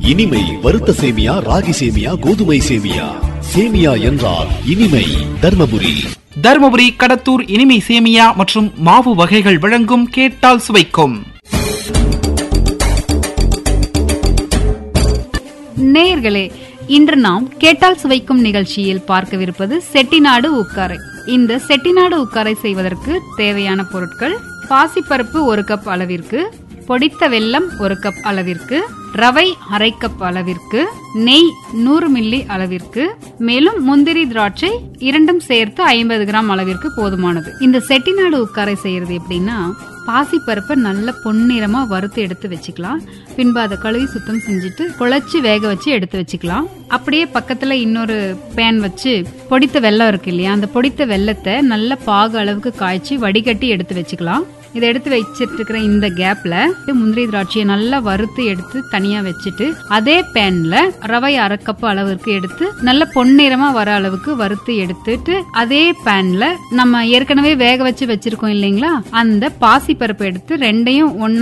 இனிமை வறுத்த சேமியா ராகி சேமியா கோதுமை சேமியா சேமியா என்றால் இனிமை தர்மபுரி தருமபுரி கடத்தூர் இனிமை சேமியா மற்றும் மாவு வகைகள் வழங்கும் கேட்டால் சுவைக்கும் நேயர்களே இன்று நாம் கேட்டால் சுவைக்கும் நிகழ்ச்சியில் பார்க்கவிருப்பது செட்டிநாடு உக்காரை இந்த செட்டிநாடு உக்காரை செய்வதற்கு தேவையான பொருட்கள் பாசிப்பருப்பு ஒரு கப் அளவிற்கு பொடித்த வெல்லம் ஒரு கப் அளவிற்கு ரவை அரை கப் அளவிற்கு நெய் நூறு மில்லி அளவிற்கு மேலும் முந்திரி திராட்சை இரண்டும் சேர்த்து ஐம்பது கிராம் அளவிற்கு போதுமானது இந்த செட்டிநாடு உக்காரை செய்யறது எப்படின்னா பாசிப்பருப்பை நல்ல பொன்னிறமா வறுத்து எடுத்து வச்சுக்கலாம் பின்பு அதை கழுவி சுத்தம் செஞ்சுட்டு குழச்சி வேக வச்சு எடுத்து வச்சுக்கலாம் அப்படியே பக்கத்துல இன்னொரு பேன் வச்சு பொடித்த வெல்லம் இருக்கு இல்லையா அந்த பொடித்த வெல்லத்தை நல்ல பாகு அளவுக்கு காய்ச்சி வடிகட்டி எடுத்து வச்சுக்கலாம் இதை எடுத்து வச்சிட்டு இருக்கிற இந்த கேப்ல முந்திரி திராட்சையை நல்லா வறுத்து எடுத்து தனியா வச்சுட்டு அதே பேன்ல ரவை அரை கப் அளவுக்கு எடுத்து நல்ல பொன்னிறமா வர அளவுக்கு வறுத்து எடுத்துட்டு அதே பேன்ல நம்ம ஏற்கனவே வேக வச்சு வச்சிருக்கோம் இல்லைங்களா அந்த பாசி பருப்பு எடுத்து ரெண்டையும் ஒன்னா